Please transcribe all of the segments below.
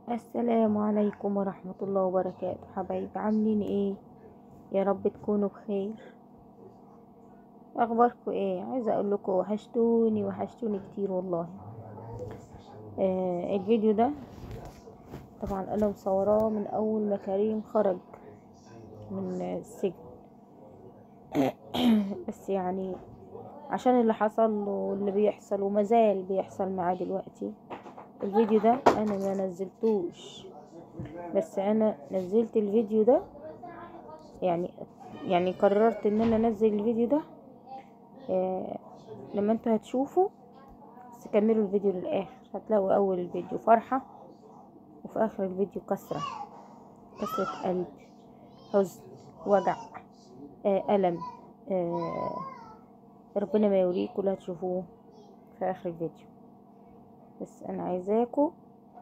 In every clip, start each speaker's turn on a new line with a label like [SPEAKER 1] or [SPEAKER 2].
[SPEAKER 1] السلام عليكم ورحمة الله وبركاته حبايبي عاملين ايه يا رب تكونوا بخير اخباركم ايه عايزه اقول لكم وحشتوني وحشتوني كتير والله آه الفيديو ده طبعا انا مصوراه من اول ما كريم خرج من السجن بس يعني عشان اللي حصل له واللي بيحصل ومازال بيحصل معاه دلوقتي الفيديو ده انا ما نزلتوش بس انا نزلت الفيديو ده يعني يعني قررت ان انا انزل الفيديو ده آه لما انتوا هتشوفوا بس كملوا الفيديو للاخر هتلاقوا اول الفيديو فرحة وفي اخر الفيديو كسرة كسرة قلب حزن وجع آه ألم آه ربنا ما يوريكوا لا تشوفوه في اخر الفيديو بس انا عايزاكم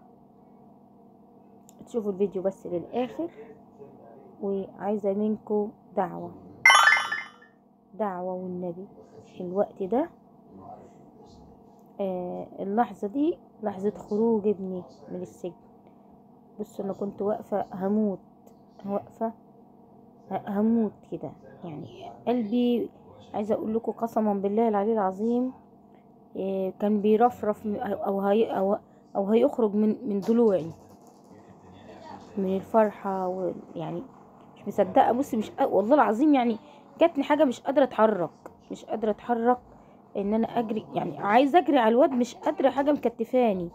[SPEAKER 1] تشوفوا الفيديو بس للاخر وعايزه منكم دعوه دعوه والنبي في الوقت ده آه اللحظه دي لحظه خروج ابني من السجن بصوا انا كنت واقفه هموت واقفه هموت كده يعني قلبي عايزه اقول لكم قسما بالله العلي العظيم كان بيرفرف او هي او او هيخرج من من ضلوعي من الفرحه ويعني مش مصدقه بصي مش والله العظيم يعني جاتني حاجه مش قادره اتحرك مش قادره اتحرك ان انا اجري يعني عايزه اجري على الواد مش قادره حاجه مكتفاني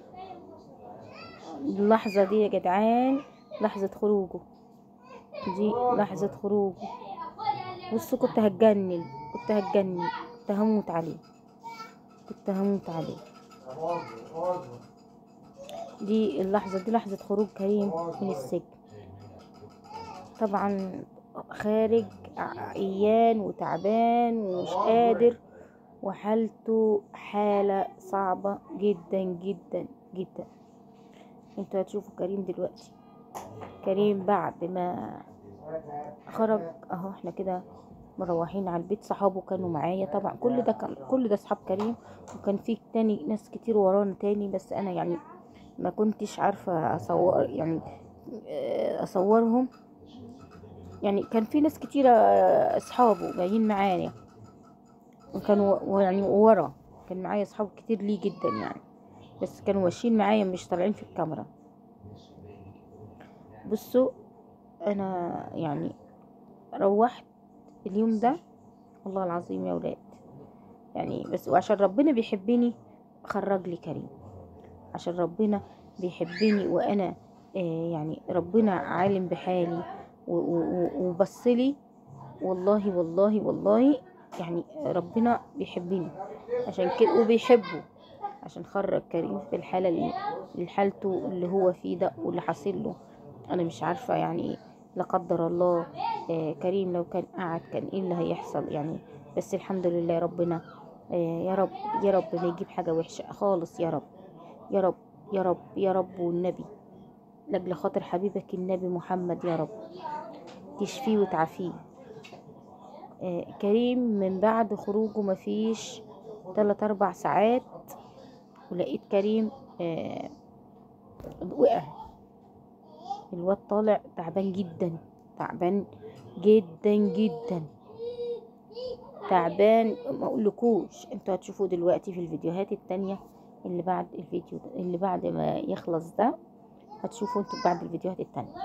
[SPEAKER 1] اللحظه دي يا جدعان لحظه خروجه دي لحظه خروجه بصوا كنت هتجنن كنت هتجنن كنت هموت عليه كنت هموت عليه دي اللحظة دي لحظة خروج كريم من السجن طبعا خارج عيان وتعبان ومش قادر وحالته حالة صعبة جدا جدا جدا انتوا هتشوفوا كريم دلوقتي كريم بعد ما خرج اهو احنا كده مروحين على البيت صحابه كانوا معايا طبعا كل ده كان كل ده اصحاب كريم وكان في تاني ناس كتير ورانا تاني بس انا يعني ما كنتش عارفه اصور يعني اصورهم يعني كان في ناس كتيرة اصحابه جايين معايا وكانوا يعني ورا كان معايا اصحاب كتير ليه جدا يعني بس كانوا ماشيين معايا مش طالعين في الكاميرا بصوا انا يعني روحت اليوم ده والله العظيم يا ولاد يعني بس وعشان ربنا بيحبني خرج لي كريم عشان ربنا بيحبني وانا آه يعني ربنا عالم بحالي وبصلي والله والله والله يعني ربنا بيحبني عشان كده وبيحبه عشان خرج كريم في الحالة اللي, اللي حالته اللي هو فيه ده واللي حاصل له انا مش عارفة يعني لا قدر الله آه كريم لو كان قعد كان ايه اللي هيحصل يعني بس الحمد لله ربنا آه يا رب يا رب ما يجيب حاجة وحشة خالص يا رب يا رب يا رب يا رب والنبي لاجل خاطر حبيبك النبي محمد يا رب تشفيه وتعافيه آه كريم من بعد خروجه مفيش تلات اربع ساعات ولقيت كريم آه وقع الواد طالع تعبان جدا تعبان جدا جدا تعبان ما اقولكوش انتوا هتشوفوا دلوقتي في الفيديوهات التانية اللي بعد الفيديو ده اللي بعد ما يخلص ده هتشوفوا انتوا بعد الفيديوهات التانية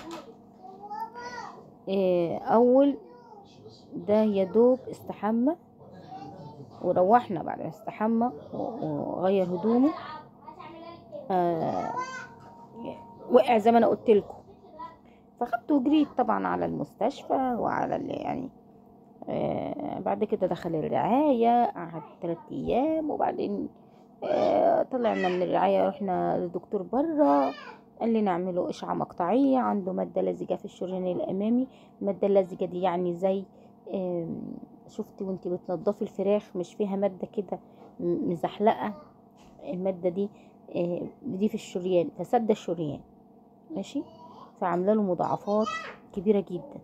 [SPEAKER 1] اه اول ده يا دوب استحمى وروحنا بعد ما استحمى وغير هدومه اه وقع زي ما انا قلت لكم فخدت وجريت طبعا على المستشفى وعلى اللي يعني آه بعد كده دخل الرعاية قعد ثلاثة أيام وبعدين آه طلعنا من الرعاية رحنا للدكتور برا قال لي نعمله إشعة مقطعية عنده مادة لزجة في الشريان الأمامي المادة اللزجة دي يعني زي آه شفتي وانت بتنضفي الفراخ مش فيها مادة كده مزحلقة المادة دي دي في الشريان فسد الشريان ماشي فعامله له مضاعفات كبيره جدا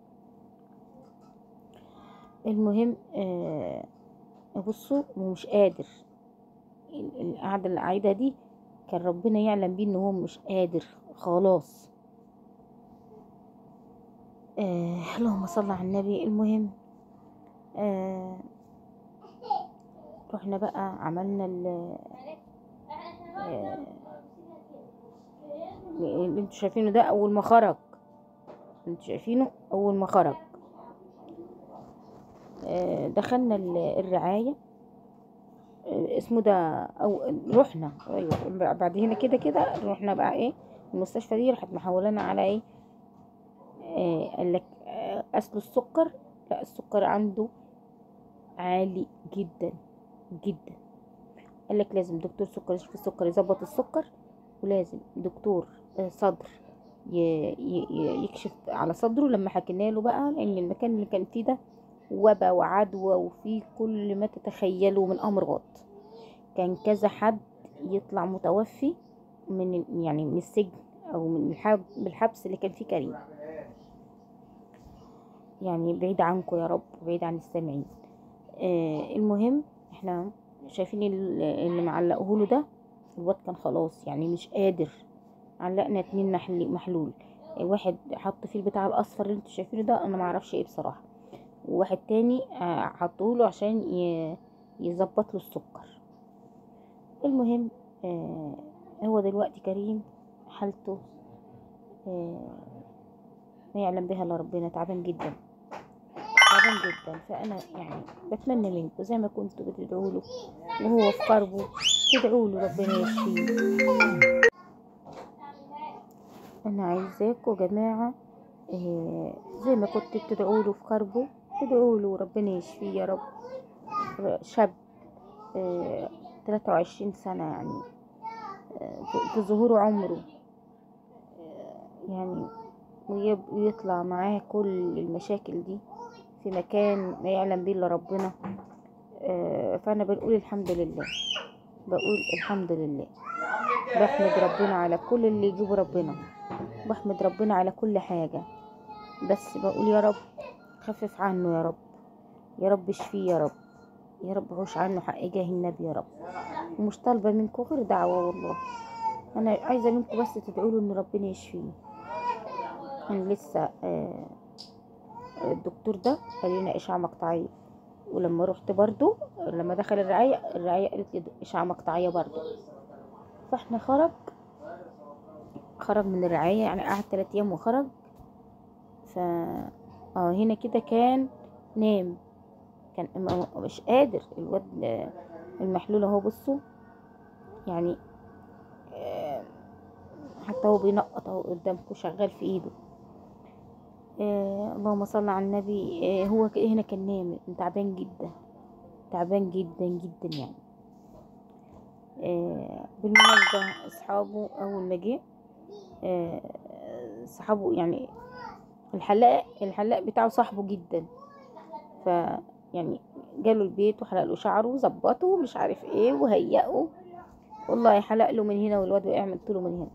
[SPEAKER 1] المهم آه بصوا ومش قادر القعده اللي قاعده دي كان ربنا يعلم بيه ان هو مش قادر خلاص آه اللهم صل على النبي المهم آه رحنا بقى عملنا ال آه اللي انتوا شايفينه ده اول ما خرج انتوا شايفينه اول ما خرج آه دخلنا ال- الرعاية آه اسمه ده او رحنا ايوه بعد هنا كده كده رحنا بقى ايه المستشفى دي راحت محولنا على ايه آه قال لك آه اصل السكر لا السكر عنده عالي جدا جدا قال لك لازم دكتور سكر يشوف السكر يظبط السكر ولازم دكتور آه، صدر ي- ي- ي- يكشف على صدره لما حكينا له بقى لان المكان اللي كان فيه ده وبا وعدوى وفيه كل ما تتخيله من امراض كان كذا حد يطلع متوفي من يعني من السجن او من الحب من الحبس اللي كان فيه كريم يعني بعيد عنكم يا رب بعيد عن السامعين آه المهم احنا شايفين ال- اللي معلقه له ده الواد كان خلاص يعني مش قادر علقنا اتنين محل محلول آه، واحد حط فيه البتاع الاصفر اللي انتوا شايفينه ده انا معرفش ايه بصراحه وواحد تاني آه، حطوله عشان ي- يظبط له السكر المهم آه هو دلوقتي كريم حالته آه ما يعلم بها الا ربنا تعبان جدا تعبان جدا فانا يعني بتمنى منكم زي ما كنتوا بتدعوا له وهو في قربه تدعوا له ربنا يشفيه انا عايزاكم يا جماعه آه، زي ما كنتوا بتدعوا له في قربه تدعوا له ربنا يشفيه يا رب ر- شاب آه، 23 سنه يعني آه، في- في ظهور عمره آه، يعني ويب- ويطلع معاه كل المشاكل دي في مكان ما يعلم به الا ربنا آه، فانا بنقول الحمد لله بقول الحمد لله بحمد ربنا على كل اللي يجيبه ربنا بحمد ربنا على كل حاجة بس بقول يا رب خفف عنه يا رب يا رب اشفيه يا رب يا رب عوش عنه حق جاه النبي يا رب ومش طالبة منكم غير دعوة والله أنا عايزة منكم بس تدعوا له إن ربنا يشفيه أنا لسه آه الدكتور ده قال لنا إشعة مقطعية ولما رحت برضو لما دخل الرعاية الرعاية قالت لي إشعة مقطعية برضو فاحنا خرج خرج من الرعاية يعني قعد تلات أيام وخرج ف اه هنا كده كان نام كان م- مش قادر الواد آه، المحلول اهو بصوا يعني آه، حتى هو بينقط اهو قدامكم شغال في ايده آه اللهم صل على النبي آه هو ك- هنا كان نام تعبان جدا تعبان جدا جدا يعني آه بالمناسبة أصحابه أول ما جه آه، صحابه يعني الحلاق الحلاق بتاعه صاحبه جدا ف يعني جاله البيت وحلق له شعره وظبطه ومش عارف ايه وهيئه والله حلق له من هنا والواد وقع من طوله من هنا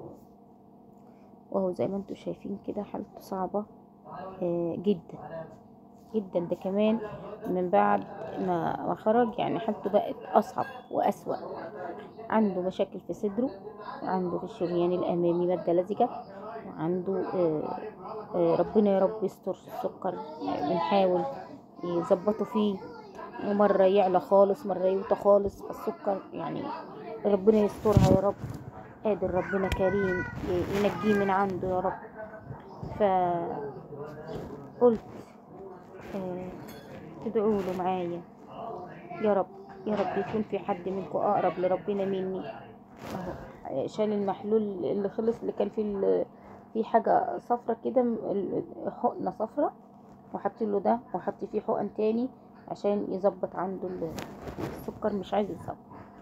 [SPEAKER 1] وهو زي ما انتم شايفين كده حالته صعبة آه، جدا جدا ده كمان من بعد ما ما خرج يعني حالته بقت أصعب وأسوأ عنده مشاكل في صدره وعنده في الشريان الأمامي مادة لزجة وعنده آه، آه، ربنا يا رب يستر السكر آه، بنحاول يظبطوا فيه ومرة يعلى خالص مرة يوطى خالص فالسكر يعني ربنا يسترها يا رب قادر ربنا كريم ي- ينجيه من عنده يا رب فقلت آه، تدعوا له معايا يا رب يا رب يكون في حد منكم اقرب لربنا مني اهو آه، شال المحلول اللي خلص اللي كان فيه ال- في حاجة صفرة كده م- ال- حقنة صفرة وحط له ده وحط فيه حقن تاني عشان يظبط عنده ال- السكر مش عايز يظبط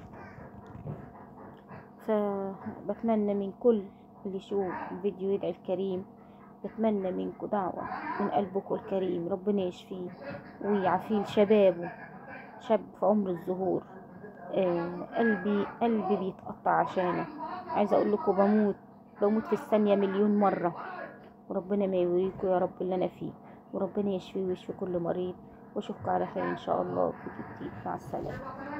[SPEAKER 1] فبتمنى من كل اللي يشوف الفيديو يدعي الكريم بتمنى منكم دعوة من قلبكم الكريم ربنا يشفيه ويعافيه لشبابه شاب في عمر الزهور آه قلبي قلبي بيتقطع عشانه عايزة اقول لكم بموت بموت في الثانية مليون مرة وربنا ما يوريكم يا رب اللي انا فيه وربنا يشفيه ويشفي كل مريض واشوفكم على خير ان شاء الله في جديد مع السلامة